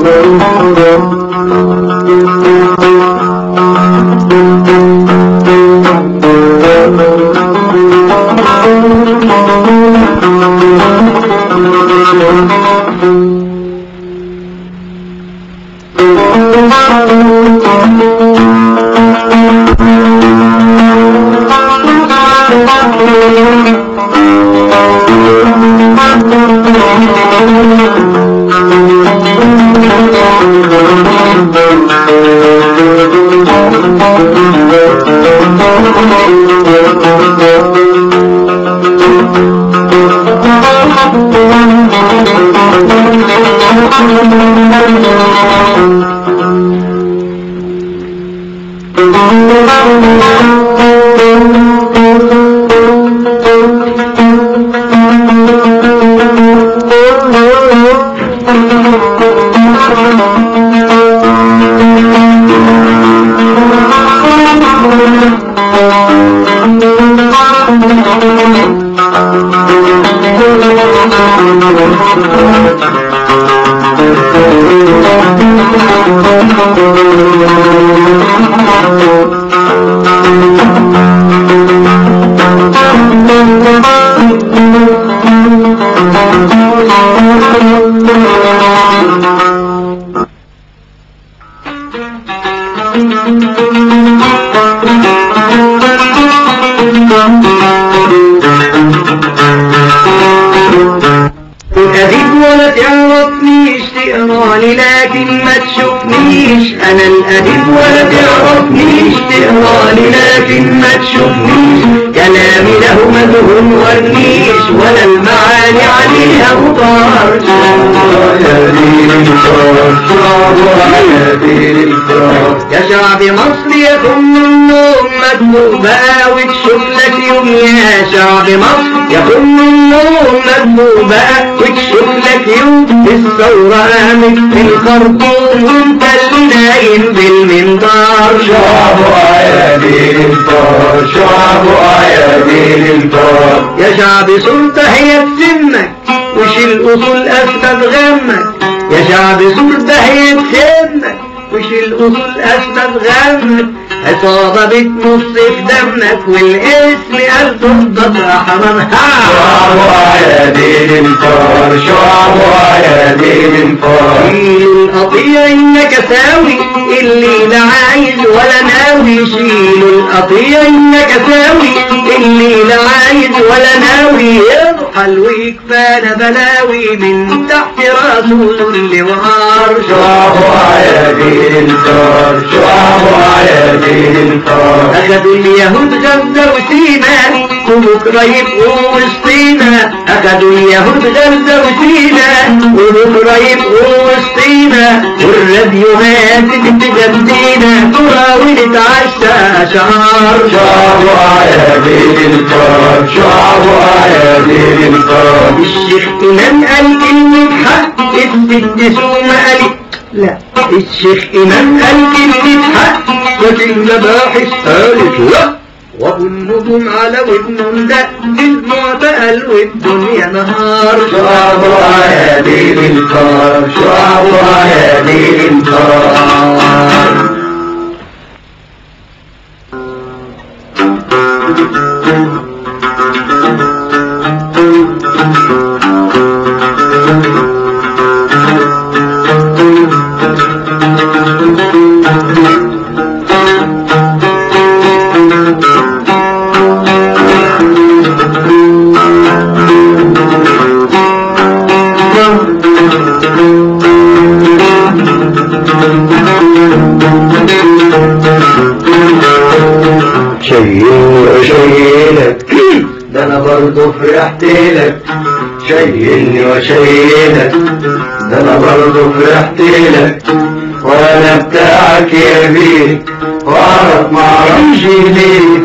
الأديب ولا تعرفنيش تقراني لكن ما تشوفنيش أنا الأديب ولا تعرفنيش تقراني لكن ما تشوفنيش كلامي له مدهون ورنيش ولا المعاني عليها غبار يا شعب مصر يا كل النوم مدبوبة وتشوف لك يوم يا شعب مصر يا كل النوم مدبوبة وتشوف لك يوم الثورة قامت في الخرطوم وانت اللي نايم بالمنظار شعب ايادي الفار شعب ايادي الفار يا شعب سلطة هي بسمك وشيل أصول أسباب غمك يا شعب سلطة هي بسمك وشيل أصول أسباب غمك عصابة بتنص في دمك والاسم قال تفضل حرام شعب ايادي الفار شعب ايادي الفار شيل القطيع انك ساوي اللي لا عايز ولا ناوي شيل القطيع انك ساوي اللي لا عايز ولا ناوي يرحل ويكفانا بلاوي من تحت راسه اللي وهار شعب ايادي الفار شعب ايادي الفار أخذوا اليهود غزة وسينا وبكرة يبقوا وسطينا أخذوا اليهود غزة وسينا وبكرة يبقوا وسطينا والراديوهات بتغنينا تراوي نتعشى شهر شعب ايادي الفار شعب ايادي الفار الشيخ إمام قال كلمة حق الست سومة قالت لا الشيخ إمام قال كلمة حق لكن المباحث قالت لا وابو النجوم على ودن ده المعتقل والدنيا نهار شعب ايادي الفار شعب ايادي الفار شيلني وشيلك ده انا برضه فرحت لك شيلني وشيلك ده انا برضه فرحت لك وانا بتاعك يا بيه واعرف معرفش ليه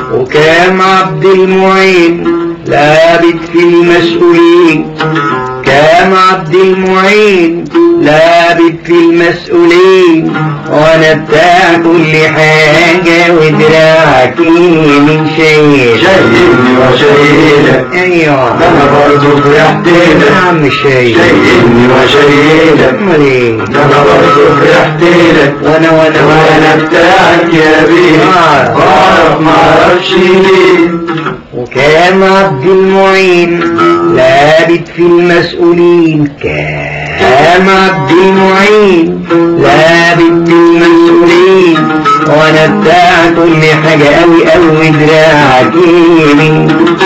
وكام عبد المعين لابد في المسؤولين وكام عبد المعين لابد في المسؤولين وانا بتاع كل حاجة ودراعك من شيء شايلني وشايلك ايوه ده انا برضه فرحت يا لك عم الشيء شايلني وشايلك امال ايه ده انا برضه فرحت لك وانا وانا وانا وانا بتاعك يا بيه آه. بعرف معرفش ليه وكان عبد المعين لابد في المسؤولين كان عبد المعين لابد في المسؤولين وانا بتاع كل حاجة اوي اوي دراعك يمين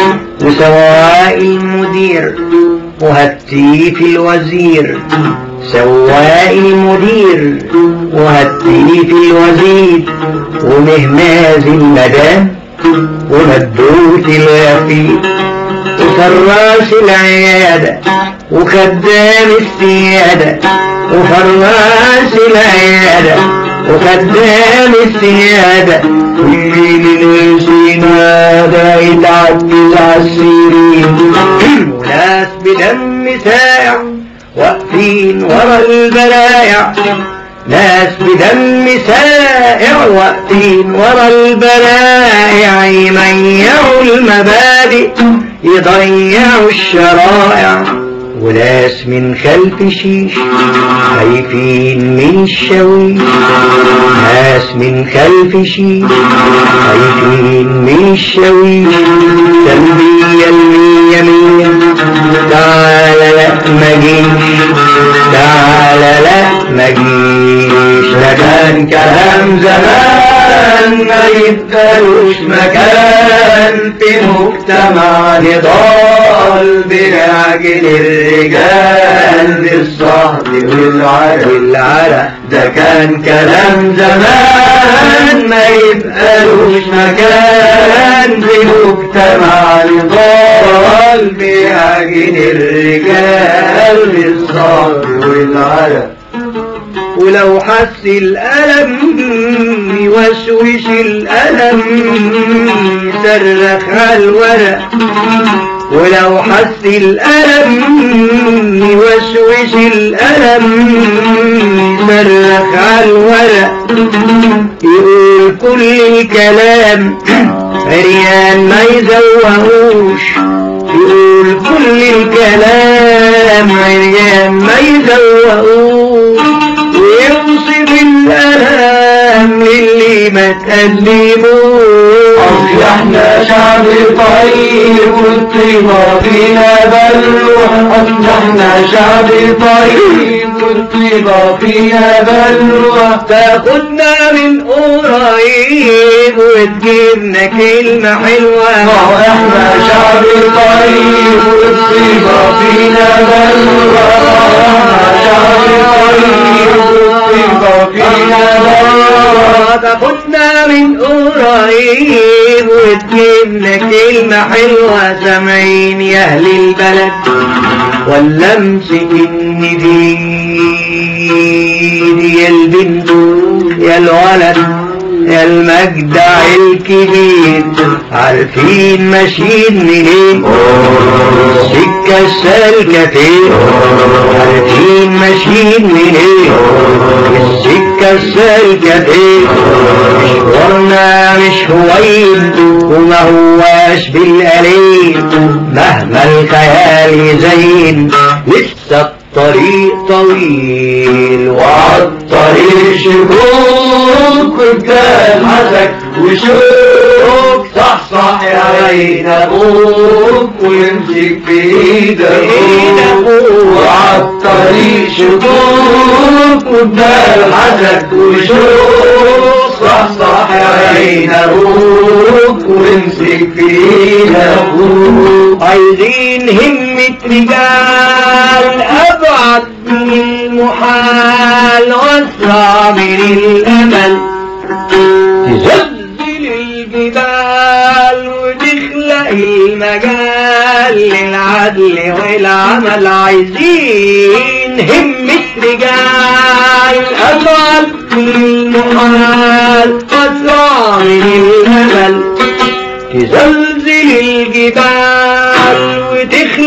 وسواق المدير وهتيف الوزير سواق المدير وهتيف الوزير ومهماز المدام ومدوت الغفير وفراش العيادة وخدام السيادة وفراش العيادة وخدام السيادة واللي من سينادة يتعجز عالسيرين وناس بدم ساعة واقفين ورا البلايع ناس بدم سائع واقفين ورا البلايع يميعوا المبادئ يضيعوا الشرائع وناس من خلف شيش خايفين من الشويش ناس من خلف شيش خايفين من الشويش تنبيه المية مية تعال لا مجيش تعال لا مجيش ده كان كلام زمان ما يبقالوش مكان في مجتمع نضال بنعجل الرجال بالصهد والعرق والعرق ده كان كلام زمان ما يبقالوش مكان في مجتمع نضال بنعجل الرجال بالصهد والعرق ولو حس الألم يوشوش الألم يصرخ على الورق ولو حس الألم يوشوش الألم يصرخ على الورق يقول كل الكلام عريان ما يزوهوش يقول كل الكلام عريان ما يزوهوش ويوصف الألام للي ما تقلبوش أصل احنا شعب طيب والطيبة فينا بلوى أصل احنا شعب طيب والطيبة فينا بلوى تاخدنا من قريب وتجيبنا كلمة حلوة ما هو احنا شعب طيب والطيبة فينا بلوى ما هو احنا شعب طيب والطيبة فينا بلوى تاخدنا من قريب وتجيبنا كلمة حلوة سامعين يا أهل البلد ولا امسك النديد يا البنت يا الولد يا المجدع الكبير عارفين ماشيين منين السكة السالكة فين عارفين ماشيين منين السكة السالكة فين مشوارنا مش هوين وما هواش بالقليل مهما الخيال يزين لسه الطريق طويل وعالطريق شكوك قدام حسك وشوك صح صح يا عين ابوك ويمسك في ايد ابوك وعالطريق شكوك قدام حسك وشوك صح صح يا عين ابوك ويمسك في ايد ابوك عايزين همة رجال أبعد من المحال وأسرع من الأمل تزلزل الجبال وتخلق المجال للعدل والعمل عايزين همة رجال أبعد من المحال وأسرع من الأمل تزلزل الجبال وتخلق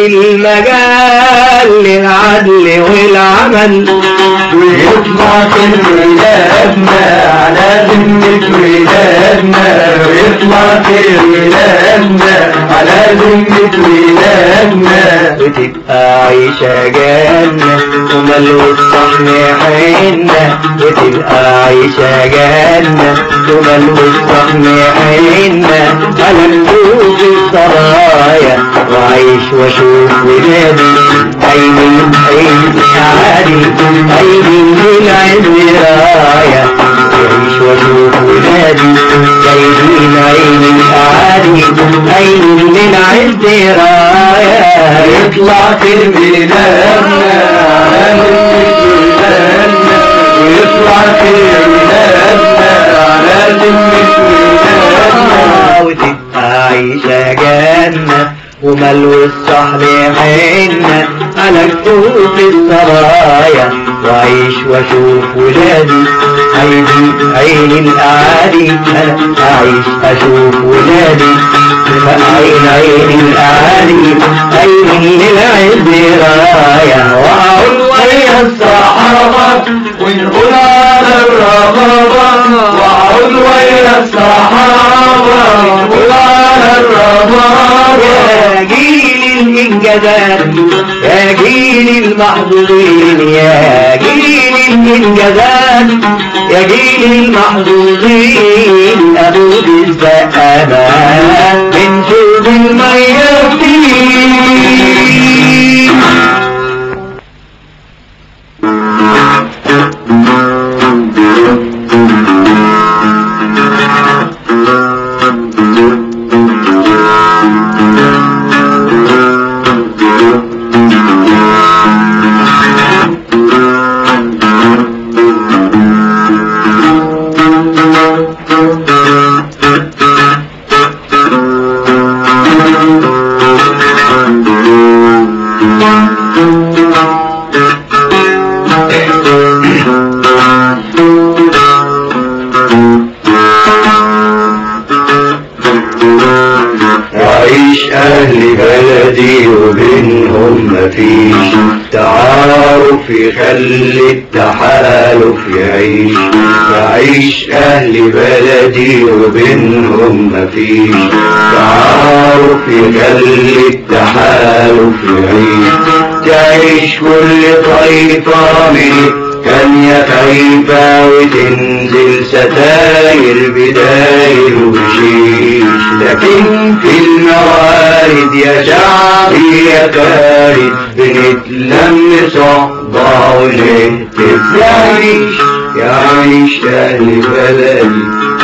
المجال للعدل والعمل ويطلع كل ولادنا على ذمة ولادنا ويطلع كل ولادنا على ذمة ولادنا وتبقى عيشة جنة وملو الصحن حنة وتبقى عيشة جنة وملو الصحن حنة على نشوف السرايا وعيش واشوف ولادي عيني عيني عادي عيني من عين راية وعيش واشوف ولادي جايبين عيني عادي عيني من عين راية يطلع كل ولادنا على ذمة ولادنا ويطلع كل ولادنا على ذمة ولادنا وتبقى عيشة جنة وملو الصحن حنة على كتوف السرايا وعيش واشوف ولادي عيني عيني الأعادي أنا أعيش أشوف ولادي عين عيني الأعادي عيني العز رايا وأعود ويا الصحابة ونقول على الرغبة وأعود ويا الصحابة ونقول على الرغبة يا جيل الإنجازات يا جيل المحظوظين يا جيل الإنجازات يا جيل المحظوظين أبو الزقامات من شوف الميامين وعيش أهل بلدي وبينهم مفيش تعارف يخلي التحالف يعيش وعيش أهل بلدي وبينهم مفيش تعارف يخلي التحالف يعيش تعيش كل طائفة من كان يا خايفة وتنزل ستاير بداير وشيش لكن في الموارد يا شعبي يا خالد بنتلم صحبة ونهتف يعيش يعيش أهل بلدي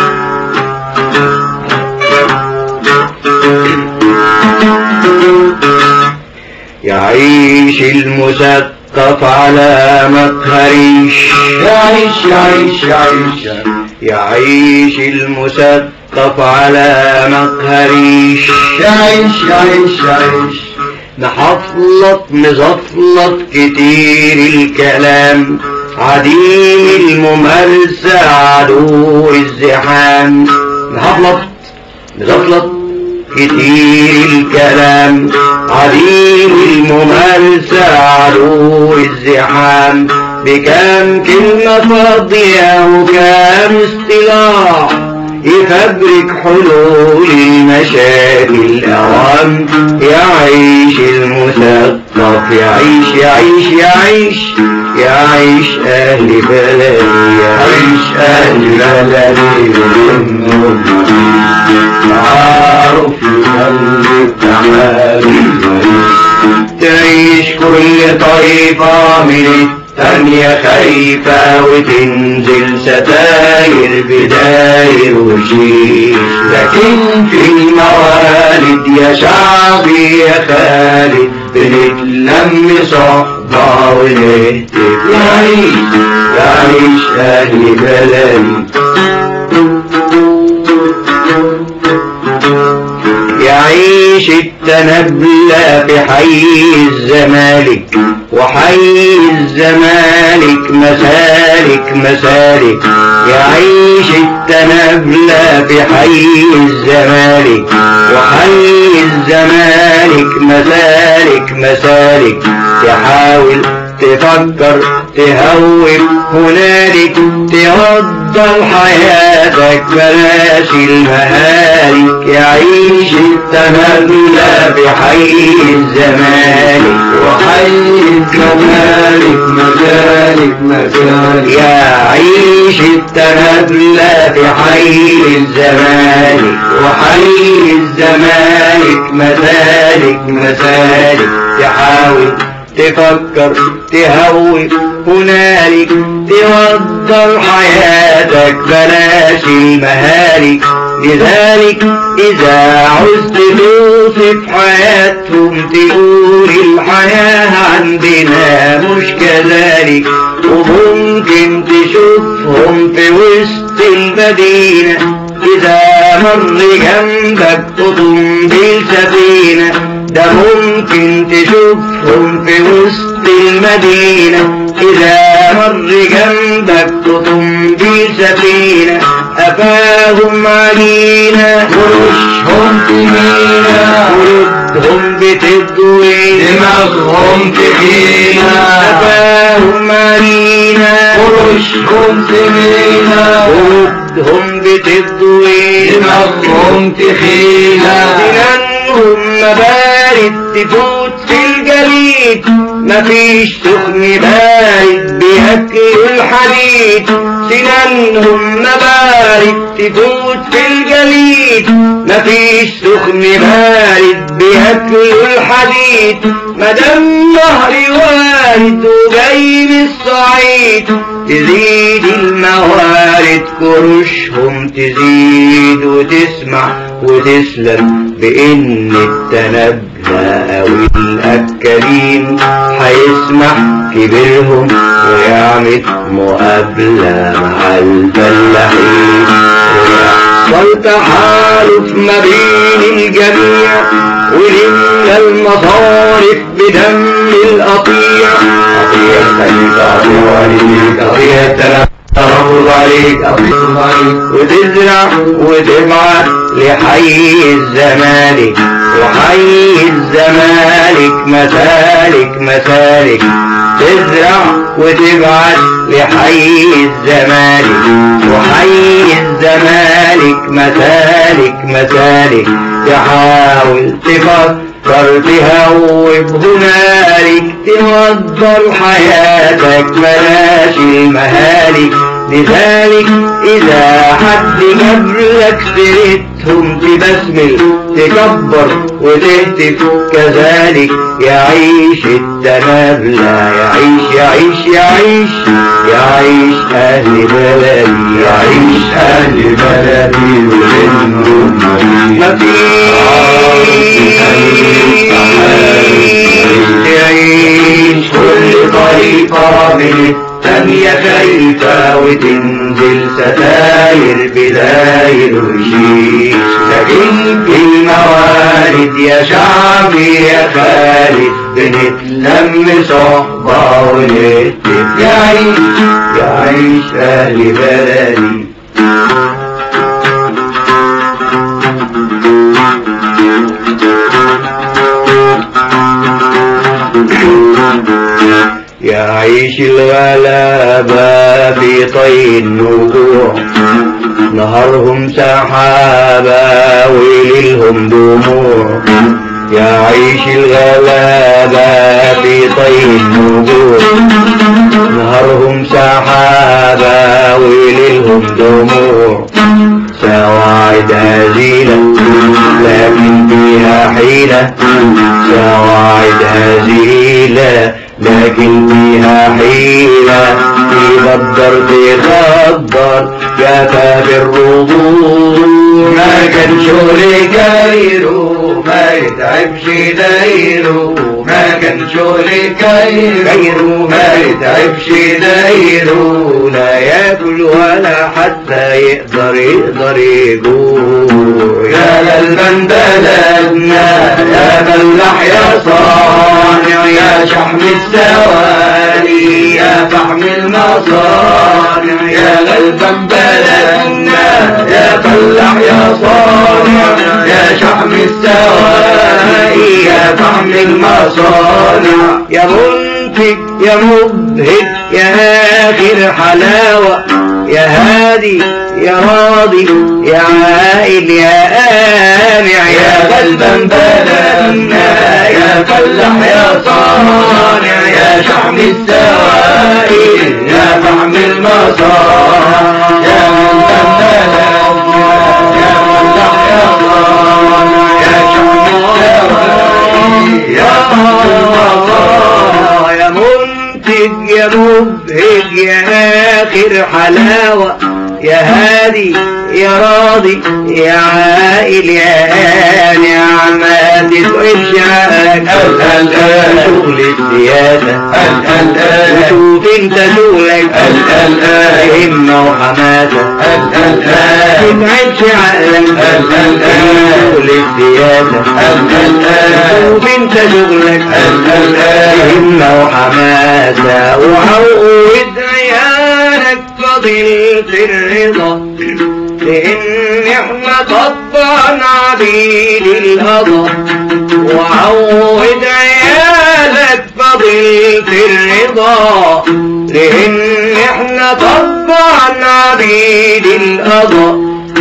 يعيش المثقف على مقهريش يعيش يعيش يعيش يعيش المثقف على مقهريش يعيش يعيش يعيش محفلط مزفلط كتير الكلام عديم الممارسة عدو الزحام محفلط مزفلط كتير الكلام عديم الممارسة عدو الزحام بكام كلمة فاضية وكام اصطلاح يفبرك حلول المشاكل أوام يعيش المثقف يعيش يعيش يعيش يعيش أهل بلدي يعيش أهل بلدي ومنهم تعارف يخلي التعالي تعيش كل طائفة من التانية خايفة وتنزل ستاير بداير وشيش لكن في الموالد يا شعبي يا خالد بنتلم صحبة ونهتف يعيش يعيش أهل بلدي يعيش التنبلة في حي الزمالك وحي الزمالك مسالك مسالك مسالك يعيش التنبلة في حي الزمالك وحي الزمالك مسالك مسالك تحاول تفكر تهوب هنالك تفضل حياتك بلاش المهالك يعيش التنبلة بحي الزمالك وحي الزمالك مجالك مجالك يعيش التنبلة بحي الزمالك وحي الزمالك مسالك مسالك تحاول تفكر تهوي هنالك توضر حياتك بلاش المهالك لذلك إذا عزت توصف حياتهم تقول الحياة عندنا مش كذلك وممكن تشوفهم في وسط المدينة إذا مر جنبك قطن بالسفينة ده ممكن تشوفهم في وسط المدينة إذا مر جنبك قطن بالسفينة أفاهم علينا ورشهم تمينا قلوبهم بتضوي دماغهم تخينا أفاهم علينا ورشهم تمينا قلوبهم بتضوي دماغهم تخينا سنانهم مبارد تفوت في الجليد مفيش سخن بارد بياكل الحديد سنانهم مبارد تفوت في الجليد مفيش سخن بارد بياكل الحديد مدام نهري وارد وجاي من الصعيد تزيد الموارد كرشهم تزيد وتسمع وتسلم بإن التنبه أو الأكلين هيسمح كبيرهم ويعمل مقابلة مع الفلاحين ويحصل تحالف ما بين الجميع ولمنا المصارف بدم القطيع قطيع خليفة والديك قطيع تنبه ترفض عليك أطلب عليك وتزرع وتبعت لحي الزمالك وحي الزمالك مسالك مسالك تزرع وتبعت لحي الزمالك وحي الزمالك مسالك مسالك تحاول تفكر تهوب هنالك توضر حياتك بلاش المهالك لذلك إذا حد جاب لك سيرتهم تبسمل تكبر وتهتف كذلك يعيش التنابلة يعيش يعيش يعيش يعيش أهل بلدي يعيش أهل بلدي ومنهم مفيش يعيش كل طريقة من التانية خايفة وتنزل ستاير بداير وشيش لكن في الموارد يا شعبي يا خالد بنتلم صحبة ونكتب يعيش يعيش أهل بلدي يعيش الغلابة في طي النجوع نهرهم سحابة وليلهم دموع يعيش الغلابة في طي النجوع نهرهم سحابة وليلهم دموع سواعد هزيلة لكن فيها حيلة سواعد هزيلة لكن فيها حيلة تقدر تقدر جفا بالرضوع ما كان شغل كايرو ما يتعبش دايرو ما كان شغل كايرو ما يتعبش دايرو لا ياكل ولا حتى يقدر يقدر يجوع يا للمن بلدنا يا فلاح يا صانع يا شحم السواري يا فحم المصانع غلبان بلدنا يا فلاح يا صانع يا شحم السواقي يا فحم المصانع يا منتج يا مبهج يا آخر حلاوة يا هادي يا راضي يا عائل يا آمع يا غلبان بلدنا يا فلاح يا صانع يا شحم السواقي يا فحم المصانع يا غلبان بلدنا يا فلاح يا صانع يا شحم السواقي يا فحم المصانع يا منتج يا مبهج يا آخر حلاوة يا هادي يا راضي يا عائل يا آمع ما تتقلش عقلك ال- ال- ال- شغل السياسة ال- ال- ال- وشوف انت شغلك ال- ال- ال- همة وحماسة ال- ال- ما ال- تتعبش عقلك ال- ال- ال- شغل السياسة ال- ال- ال- شوف انت شغلك ال- ال- ال- همة وحماسة وعود عيالك فضيلة الرضا لأن احنا طبعا عبيد الهضا وعود عيالك فضيلة الرضا لأن احنا طبعا عبيد الهضا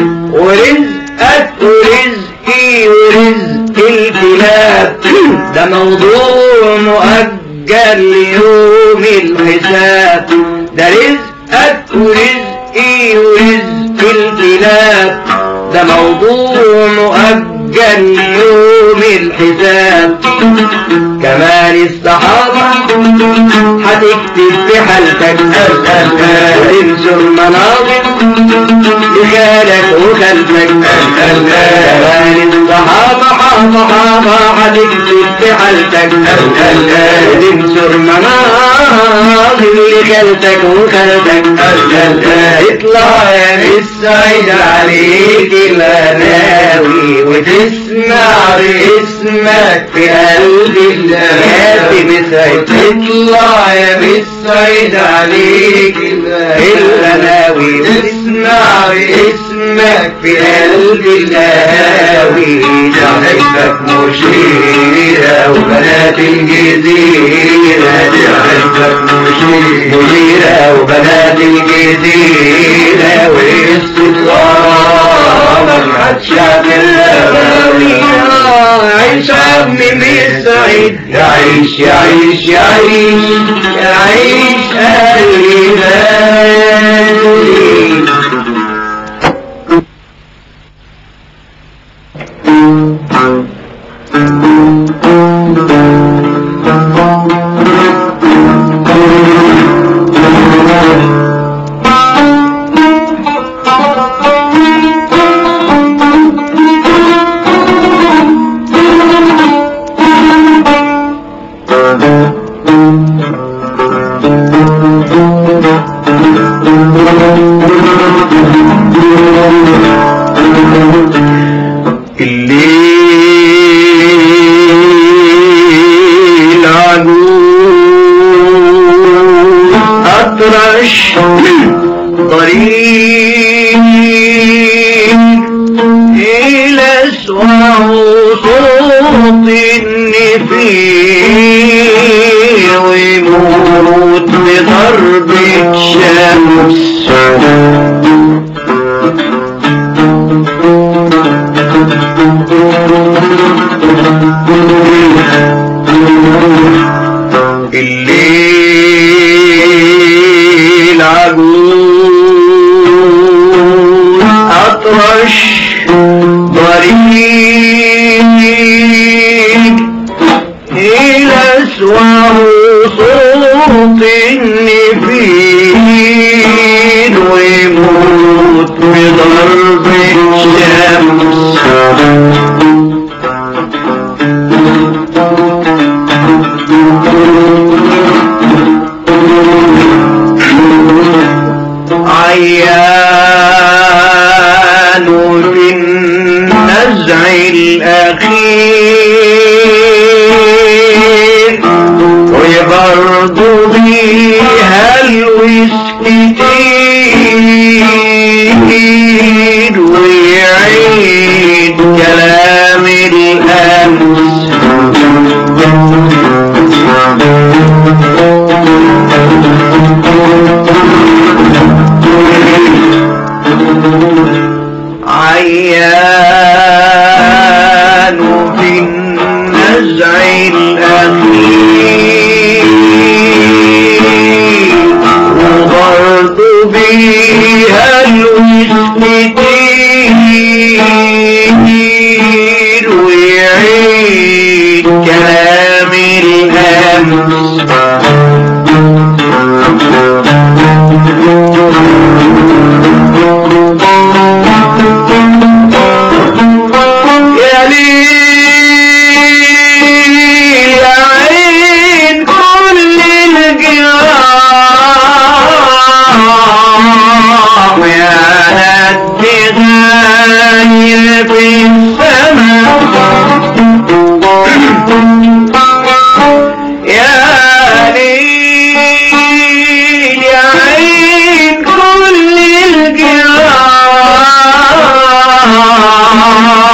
ورزقك ورزقي ورزق الكلاب ده موضوع مؤجل ليوم الحساب ده رزقك ورزقي ورزق الكلاب ده موضوع مؤجل ليوم الحساب كمان الصحابة هتكتب في حالتك وتنشر مناظر لخالك وخلفك كمان الصحابة حابة حابة هتكتب في حالتك وتنشر مناظر لخالتك وخلفك اطلع يا السعيد عليك الغناوي وتسمع باسمك في قلب الهاتف سعيد اطلع يا بالسعيد عليك الغناوي وتسمع باسمك في قلب الهاوي تعرفك مشيرة وبنات الجزيرة تعرفك مشيرة مشيرة وبنات الجزيرة واستطلابك هتشاف الغاوي عيش يا ابني بالسعيد يعيش يعيش يعيش يعيش قلبي غالي الليل عجوز أطرش طريق إلى أسوأ صوت النفير ويموت بضرب الشمس الليل عجوز أطرش طريق إلى أسوأ صوت النفير ويموت بضرب الشمس عيان في النزع الأخير وبرضو بيها الوسكتين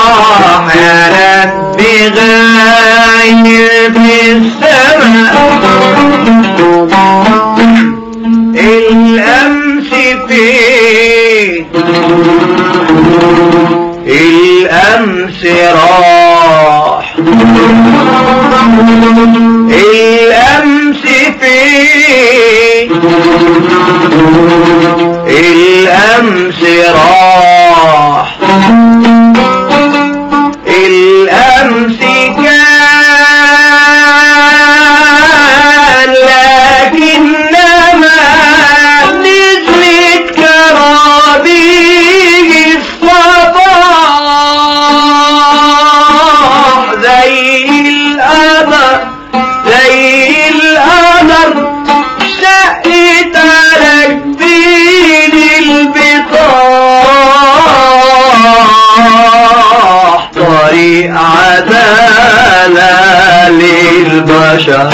راح يا ربي غايب السماء الأمس فين الأمس راح الأمس فين الأمس راح الأمس كان لكنما نزلت كرابيج الصباح زي القمر زي القمر شقت على جبين البطاح طريق عدالة للبشر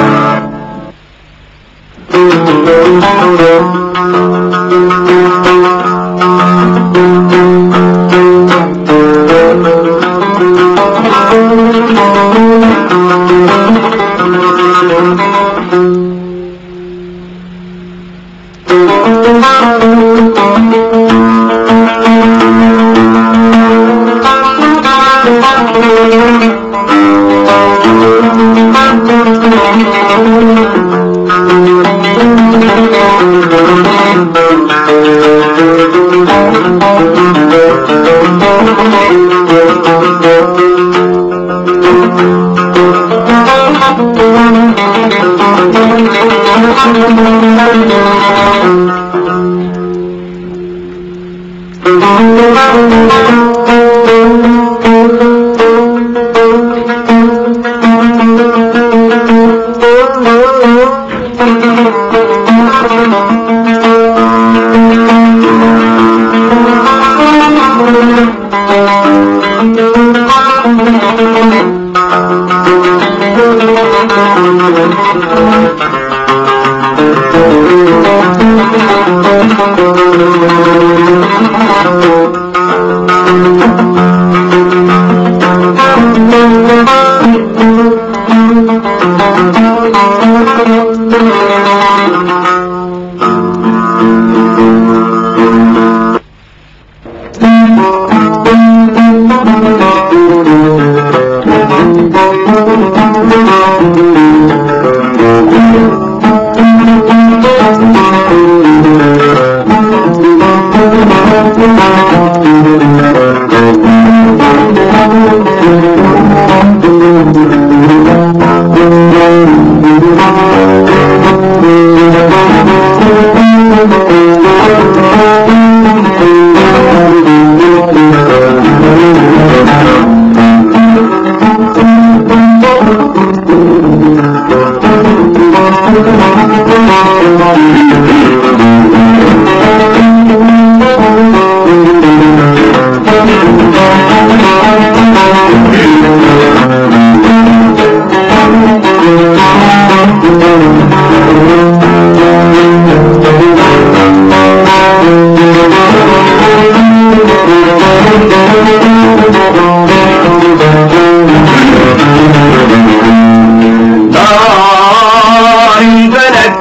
دار البلد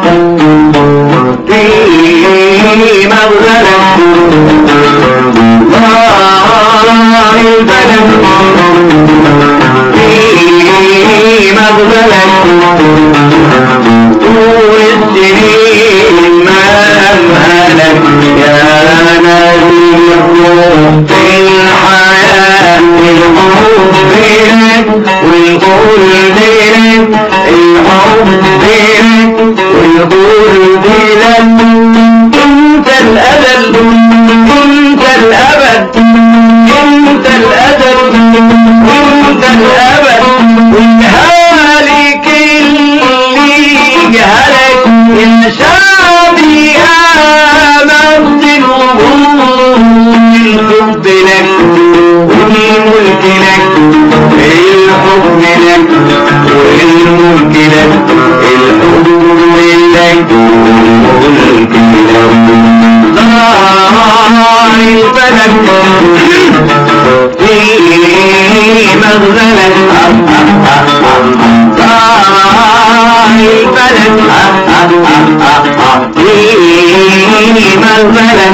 في مغزلة دار البلد في مغزلة طول السنين ما مهلك يا نذير في الحياة الحب لك والقلب لك الحب لك والقلب لك انت الأبد انت الأبد انت الأبد انت الأبد والهالك اللي جهلك يا شعبي آمنت الوجود الحب لك والملك لك الحكم لك والملك لك الحكم لك والملك لك دار البلد في مغزلك راعي البلد اعطيني مغزلك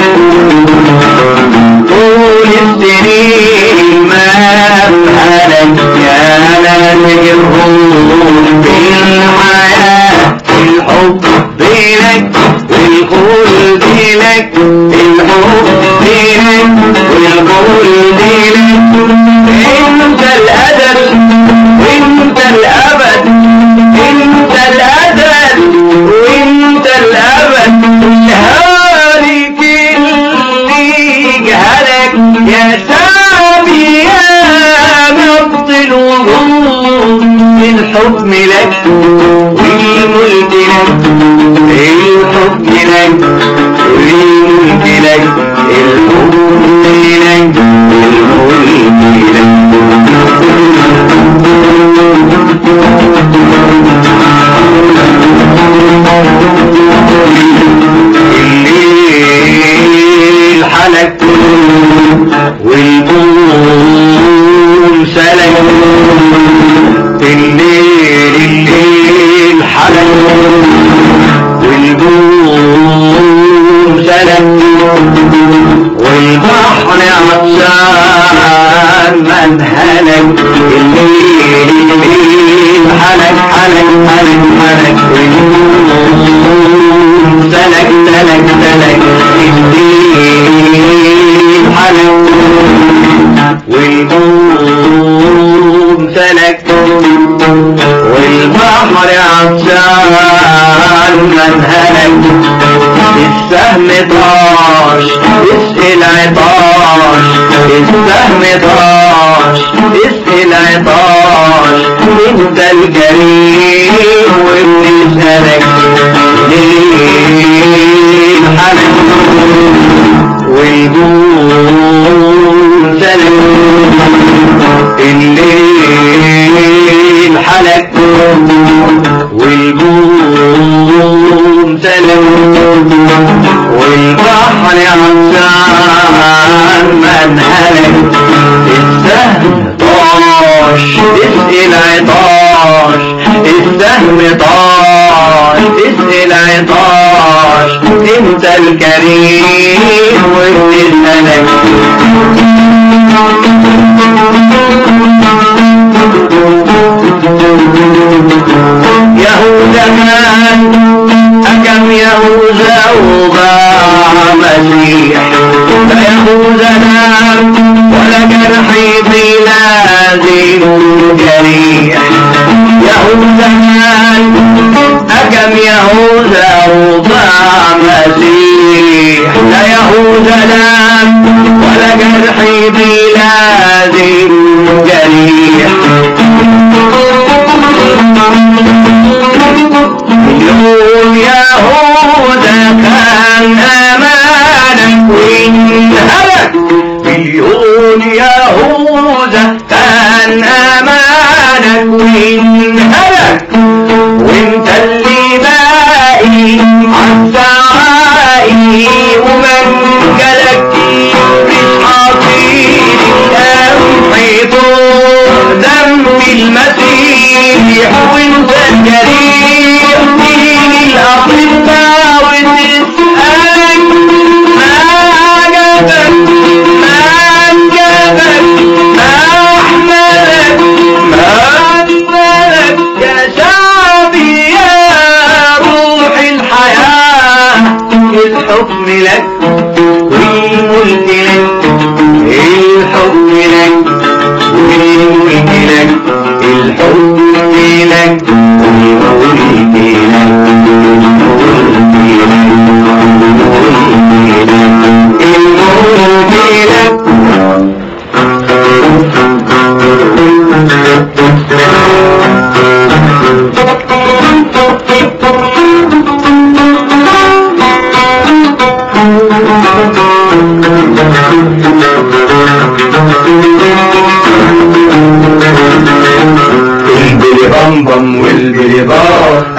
طول السنين ما بهلك يا نادي الروح بالحياة الحب لك والخلد لك الحب لك والخلد لك انت الأزل وانت الأبد انت الأزل وانت الأبد الهالك اللي جهلك يا سامي يا نبض الوجود الحكم لك والملك لك الحكم لك والملك لك الحكم لك الملك الليل حلك والبوم سلك الليل الليل حلك والبوم سلك والبحر عطشان من هلك الليل الليل حلك حلك حلك حلك والبوم سلك سلك سلك الليل حلك والبوم سلك والبحر عطشان من هلك السهم طاش اسقي العطاش السهم طاش اسقي العطاش انت الجريء وبنسألك ليه حلك والجون سلك الليل حلك والجون سلك والبحر عطشان من هلك السهم طاش اسقي العطاش السهم طاش اسقي العطاش انت الكريم وبنسألك يهوذا كان أكم يهوذا وضاع مسيح فيهوذا نام ولجرح بلاد جريح يهوذا كان أكم يهوذا وضاع مسيح لا يهوذا نام ولجرح بلاد جريح يقول يهوذا كان امانك وانهلك مليون يهوذا كان امانك وانهلك وانت اللي باقي عالسعائي ومن جلك مش حاطين القمح فوق دم المسيح وانت الجريح مين الاطباء وتسألك ما جابك ما جابك ما احملك ما اجملك يا شعبي يا روح الحياة الحكم لك والملك لك الحكم لك والملك لك الحكم لك والملك لك الملك لك البلي بمبم والبلي بار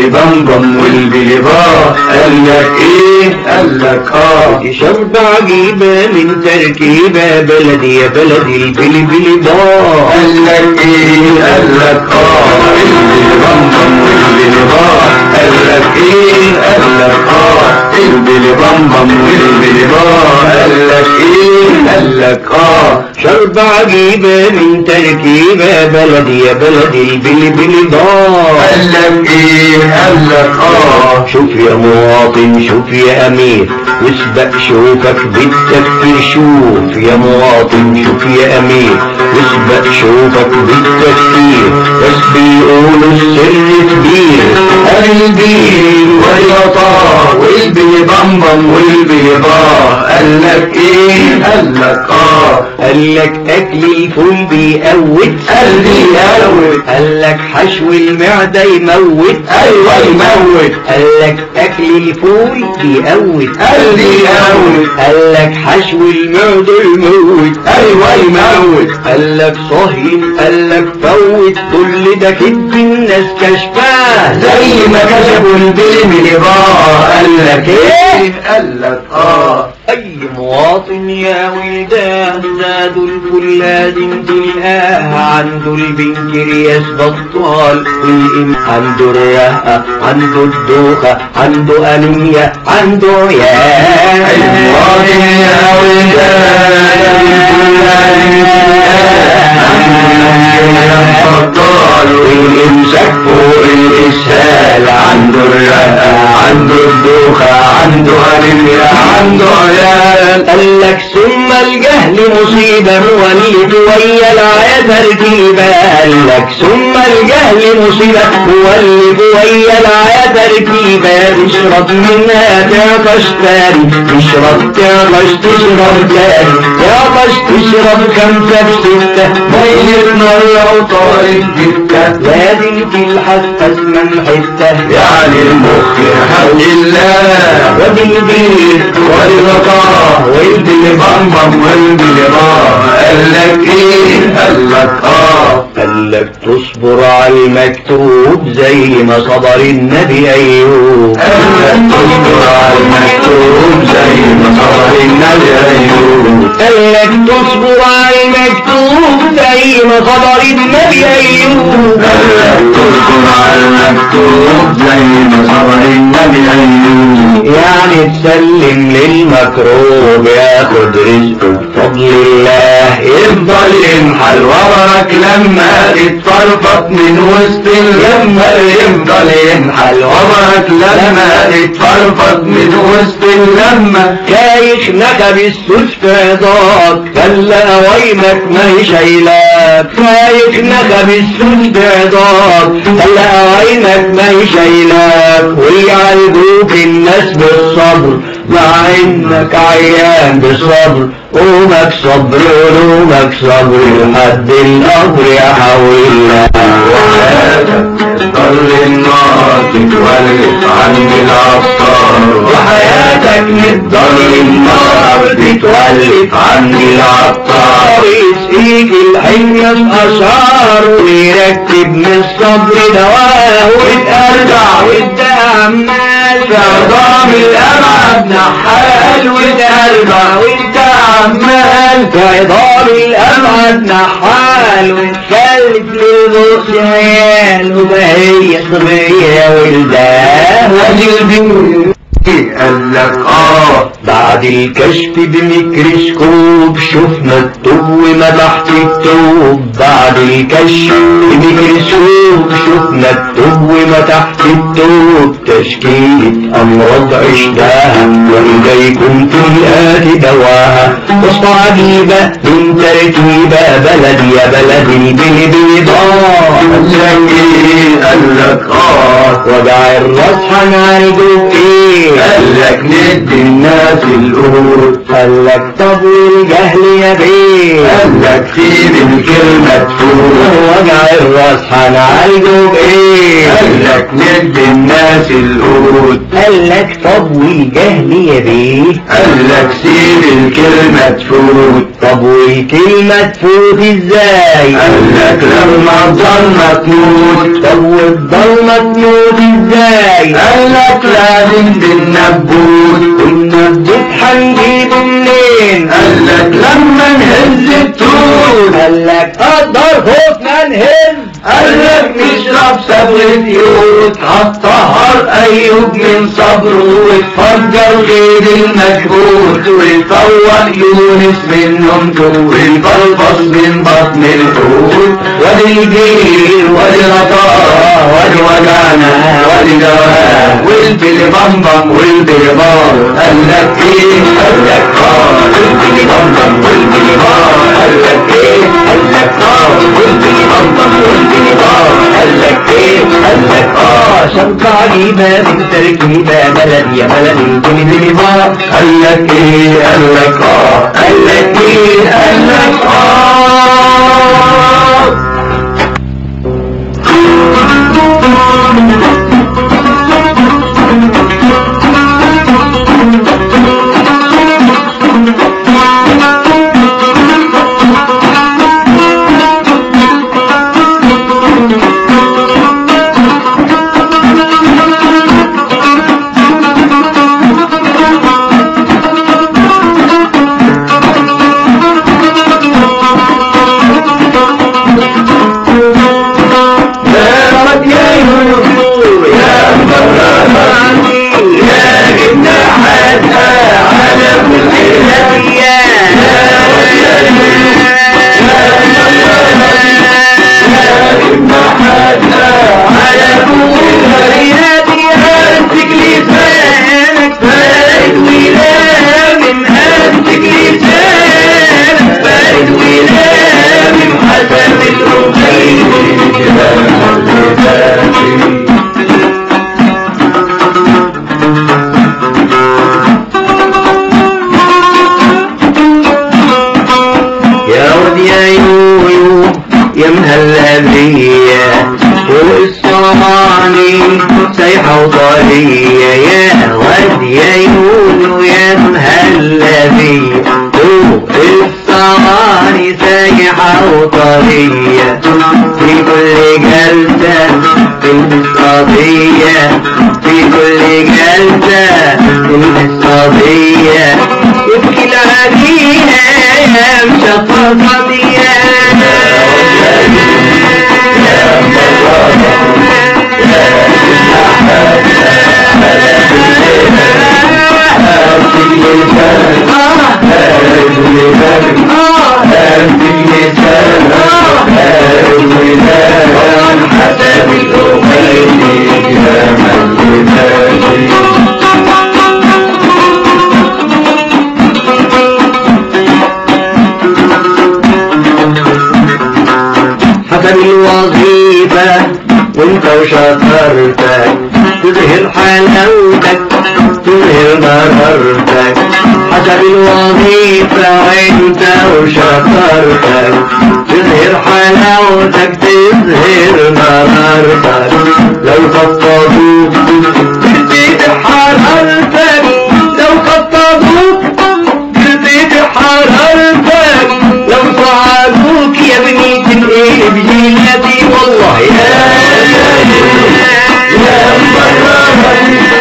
بمبم والبلي با قال لك ايه قال لك اه دي شرب عجيبة من تركيبة بلدي يا بلدي البلبل ضاع قال لك ايه قال لك اه البلي بمبم والبلي با قال لك ايه قال لك اه البلي بمبم والبلي با قال لك ايه قال لك اه شرب عجيبة من تركيبة بلدي يا بلدي البلبل ضاع قال لك ايه قال لك اه شوف يا مواطن شوف يا امير واسبق شوفك بالتفكير شوف يا مواطن شوف يا امير واسبق شوفك بالتفكير بس بيقولوا السر كبير قلبي واليطا والبي بمبم والبي با قال لك ايه قال لك اه قال لك اكل الفول بيقوت قلبي يقوت قال لك حشو المعدة يموت ايوه يموت قال لك اكل الفول بيقوت قلبي يقوت قال لك حشو المعدة يموت ايوه يموت قال لك صهين قال لك فوت كل ده كدب الناس كشفاه زي ما كتبوا البلم لبا قال لك ايه قال لك اه اي مواطن يا ولدان زادوا الفلاد تلقاه عنده البنكرياس بطال والإم عنده الرهقة عنده الدوخة عنده أنيميا عنده يا المواطن يا ولدان والامساك فوق الاسهال عنده الرقة عنده الدوخة عنده انيميا عنده عيال قال لك ثم الجهل مصيبة مولد ويا العيا تركيبة قال لك ثم الجهل مصيبة مولد ويا العيا تركيبة تشرب منها تعطش تاني تشرب تعطش تشرب تاني تعطش تشرب خمسة بستة مية مرة وطارت جتة لازم تلحس أسمن حتة يعني المخ حول الله وبالبيت والغطاء والبلي بمبم والبلي با قال لك ايه قال لك اه قال لك تصبر على المكتوب زي ما صبر النبي أيوب قال لك تصبر على المكتوب زي ما صبر النبي ايوب قال لك تصبر على المكتوب زي ما صبر النبي أيوب قال لك تصبر على المكتوب زي ما صبر النبي ايوب يعني تسلم للمكروب ياخد رزقه بفضل الله يفضل ينحل ورك لما تتفرفط من وسط اللمة يفضل ينحل ورك لما تتفرفط من وسط اللمة كايش نخب السوس في رضاك خلى ويمك ما هي شايلاك كايش نخب السوس في رضاك خلى ويمك ما هي شايلاك ويعالجوك الناس بالصبر مع انك عيان بصبر قومك صبر قومك صبر لحد القبر يا حول الله وحياتك تضل النار تتولد عند العطار وحياتك متضل النار تتولد عند العطار يسقيك الحمية بأشعار ويركب من الصبر دواء وترجع وانت عمال في عظام الأبعد نحال وترجع وانت عمال في عظام الأبعد نحال وتكلف للبؤس عيال وبهي صبية ولدان ادي البيوت قال لك اه بعد الكشف بميكروسكوب شفنا التوب ما تحت التوب بعد الكشف بميكروسكوب شفنا التوب ما تحت التوب تشكيلة أمراض عشناها وإليكم تلقات دواها وسط عجيبة من تركيبة بلدي يا بلدي بالبيضاء قال لك ايه قال لك اه وجع الراس هنعالجه ايه بيه قال لك ندي الناس القوت قال لك طب والجهل يا بيه قال لك سيب الكلمة تفوت وجع الراس هنعالجه بايه قال لك ندي الناس القوت قال لك طب والجهل يا بيه قال لك سيب الكلمة تفوت طب والكلمة تفوت ازاي قال لك لما الظلمة تموت طب والضلمة تموت ازاي قال لك لازم بالنبوت والنبوت هنجيبه منين قال لك لما نهز التوت قال لك قدر خوف ما نهز قال لك نشرب صبغة يوت هتطهر أيوب من صبره وتفجر غير المجهود ويفوق يونس من نومته ويفلفص من بطن الحوت وادي الجيل وادي غطاء وادي وجعنا وادي جواه والبلي بمبم والبلي بار قال لك ايه قال لك اه والبلي بمبم والبلي بار قال لك ايه قال لك اه والبلي بمبم والبلي بار قال لك ايه قال لك اه شنطة عجيبة من تركيبة بلدي يا بلدي كل بار قال لك ايه قال لك اه قال لك ايه قال لك اه دارت يا يوسف يا مرة يا جبنا حتى على كل حياة جبنا حتى على كل حياة هاتك لسانك فارد ولا من هاتك لسانك فارد ولا من حسب الرقيب يا ود يا يويو يا مهلبية والصواني سايحة وطرية يا ود يا يويو يا مهلبية الصواني سايحة وطرية في كل جلسة تلبس قضية في كل جلسة تلبس قضية يبكي العدينا يا مشططة حسب الأمين يا من حسب الوظيفة وانت وشطارتك تظهر حلاوتك تظهر مرارتك حسب الوظيفة وانت وشطارتك تظهر حلاوتك تظهر مرارتك لو خطبوك تزيد حرارتك لو خطبوك تزيد حرارتك لو صعدوك يا بنية الايه بجيلتي والله يا يا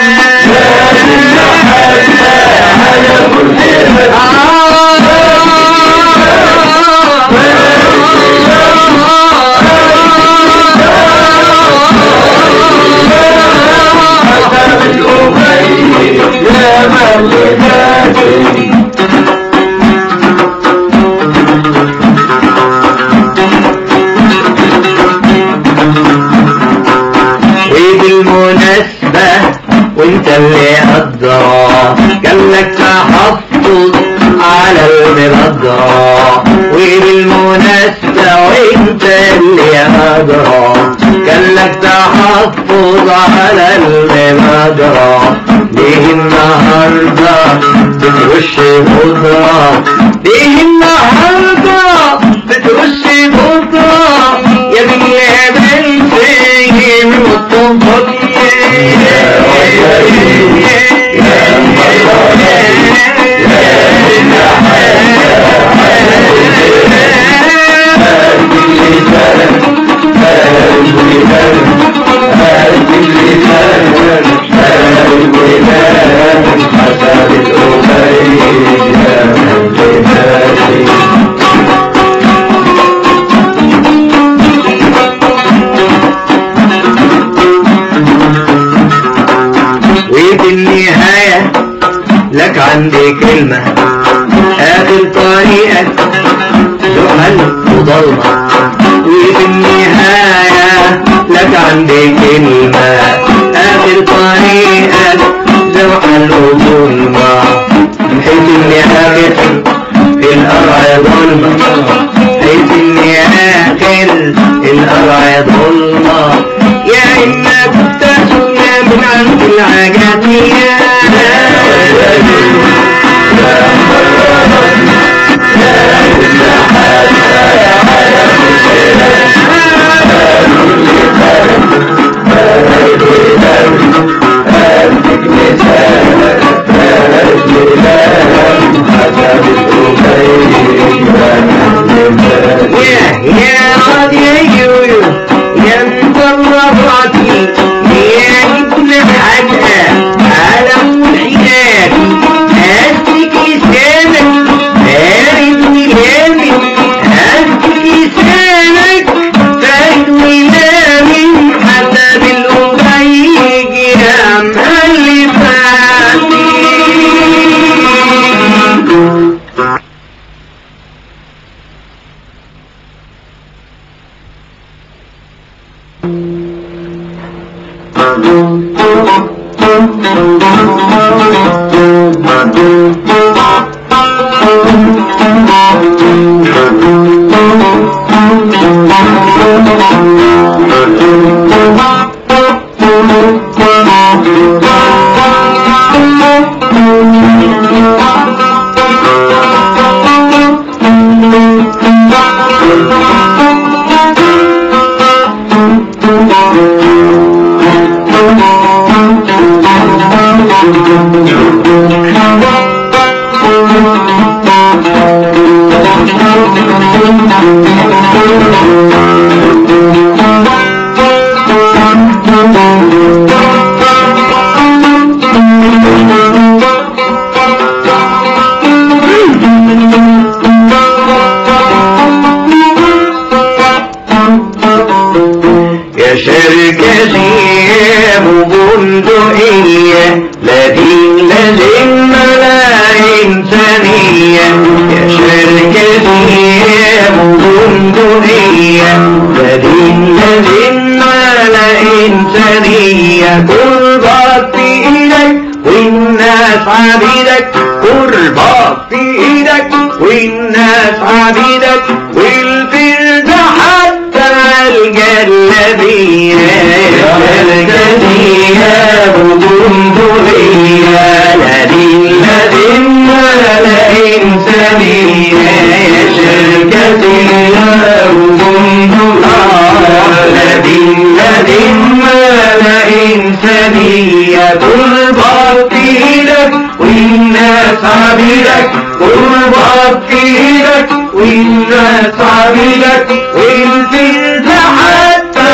وبالمناسبة وانت اللي أدرى كان لك تحفظ على المبادرة وبالمناسبة وانت اللي أدرى كان لك تحفظ على المبادرة ليه بترش بكرة ليه النهاردة بترش بكرة يا دنيا بنتي من الطفل وفي النهاية لك عندي كلمة آخر طريقك زحل وضلمة وفي النهاية لك عندي كلمة آخر طريقك زحل وضلمة حيث النهاية في القرع ظلمة حيث النهاية القرع ظلمة يا إنك تسمى من عند العجمية يا يا راضي يا يويو يا مطلباتي يا ابن حاجة على الحياة هاتك لسانك بارد ولامك هاتك لسانك بارد ولامك حسب الأبيج يا مهلفاتي يا شركتي يا بندقية لا دين لا ذمة لا إنسانية يا شركتي يا بندقية لا دين لا ذمة لا إنسانية قربك في إيدك والناس عبيدك قربك في إيدك والناس عبيدك والبلد حتى الجلبية الجلبية وجندبية لا دين لا دين ولا إنسانية شركتية وجندبية لا دين لا دين ولا إنسانية قربك في إيدك والناس عبيدك قربك في إيدك والناس عبيدك والفلد حتى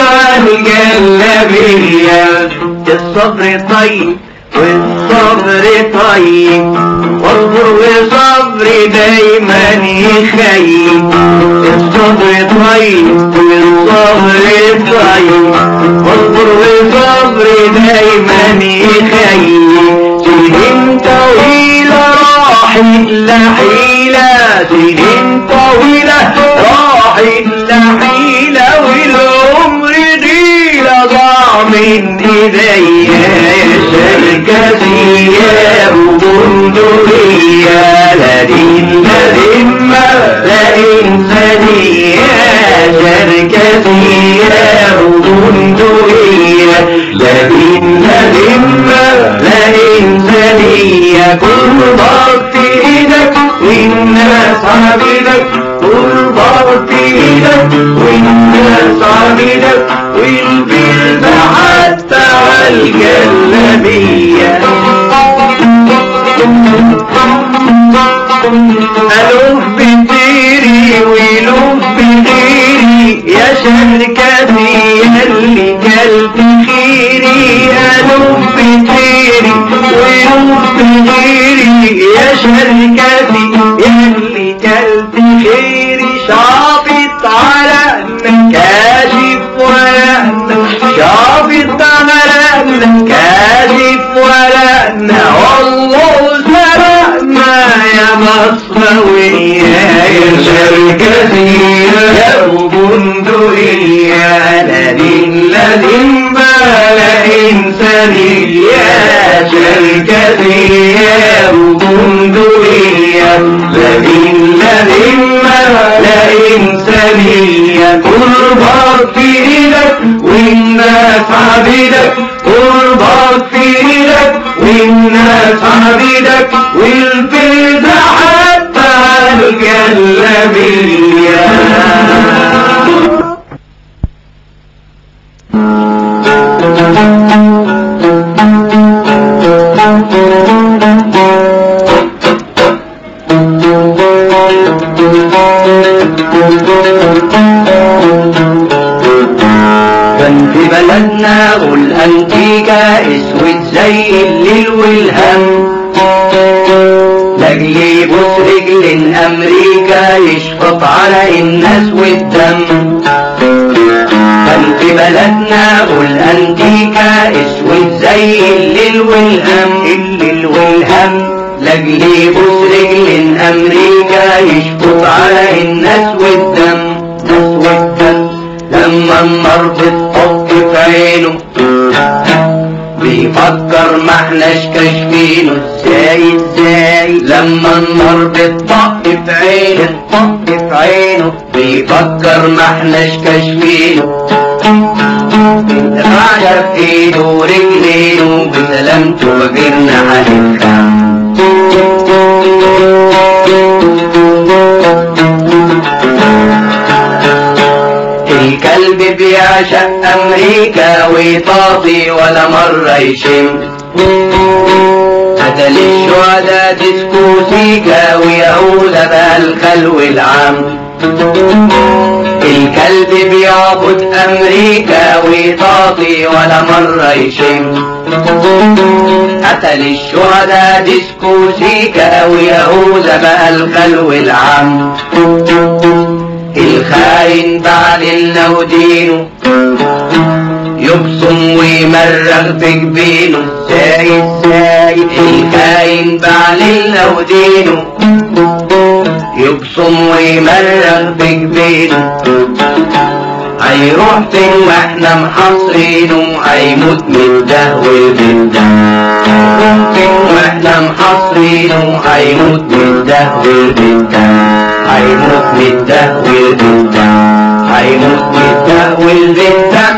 الجلبية الصبر طيب والصبر طيب واصبر وصبر دايما يخيب الصبر طيب والصبر طيب واصبر وصبر دايما يخيب سنين طويلة راحت لحيلة سنين طويلة راحت لحيلة والعمر ضيلة ضاع من ايديا يا شركتية وبندقية لا دين لا ذمة لا إنسانية شركتية وبندقية لا دين لا ذمة لا إنسانية كل ضغط في جلابية ألوف بتيري ولوف بغيري يا شركتي يلي كلت خيري ألوف بتيري ولوف بغيري يا شركتي يلي كلت خيري شافت على كاشف ولا شافت على كاشف ولا والله سرقنا يا مصروية يا شركتي يا بندقية لدين لدين بلا إنسانية يا شركتي يا بندقية لدين لدين بلا إنسانية قربك في إيدك والناس عبيدك قربك في إيدك والناس عبيدك والبيضة حتى الجلابية كان في بلدنا والأنتيكا اسود زي الليل والهم لاجل يبوس رجل أمريكا يشفط على الناس والدم كان في بلدنا والأنتيكا اسود زي الليل والهم الليل والهم لاجل يبوس رجل أمريكا يشفط على الناس والدم ناس والدم لما النار بتطق في عينه بيفكر ما احناش كاشفينه ازاي ازاي لما النار بتطق في عينه طق في عينه بيفكر ما احناش كاشفينه بنترعش في ايده ورجلينه بسلامته وغيرنا هنفهم الكلب بيعشق امريكا ويطاطي ولا مرة يشم قتل الشهداء ديسكوسيكا ويهوذا بقى الخلو العام الكلب بيعبد امريكا ويطاطي ولا مرة يشم قتل الشهداء ديسكوسيكا ويهوذا بقى الخلو العام الخاين بعد ودينه يبصم ويمرغ في جبينه ازاي ازاي الخاين بعد ودينه يبصم ويمرغ في جبينه هيروح فين واحنا محاصرينه هيموت من الدهو بالده هيروح فين واحنا محاصرينه هيموت من الدهو بالده هيموت من الدهو بالده هيموت من الدهو بالده